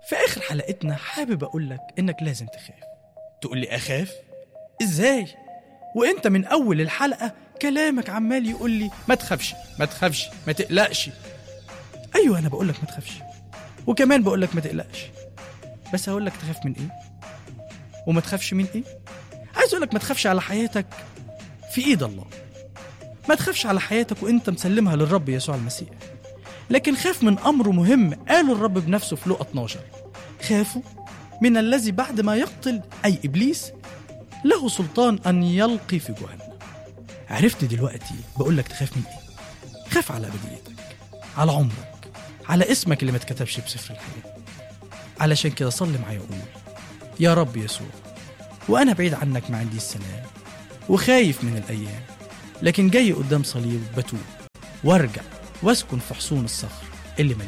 في آخر حلقتنا حابب أقول لك إنك لازم تخاف تقول لي أخاف؟ إزاي؟ وإنت من أول الحلقة كلامك عمال يقول لي ما تخافش ما تخافش ما تقلقش أيوة أنا بقول لك ما تخافش وكمان بقول لك ما تقلقش بس هقول لك تخاف من إيه؟ وما تخافش من إيه؟ عايز أقول لك ما تخافش على حياتك في إيد الله ما تخافش على حياتك وانت مسلمها للرب يسوع المسيح لكن خاف من امر مهم قاله الرب بنفسه في لقا 12 خافوا من الذي بعد ما يقتل اي ابليس له سلطان ان يلقي في جهنم عرفت دلوقتي بقول لك تخاف من ايه خاف على ابديتك على عمرك على اسمك اللي ما اتكتبش بسفر الحياه علشان كده صلي معايا وقول يا رب يسوع وانا بعيد عنك ما عندي السلام وخايف من الايام لكن جاي قدام صليب بتوب وارجع واسكن في حصون الصخر اللي مليان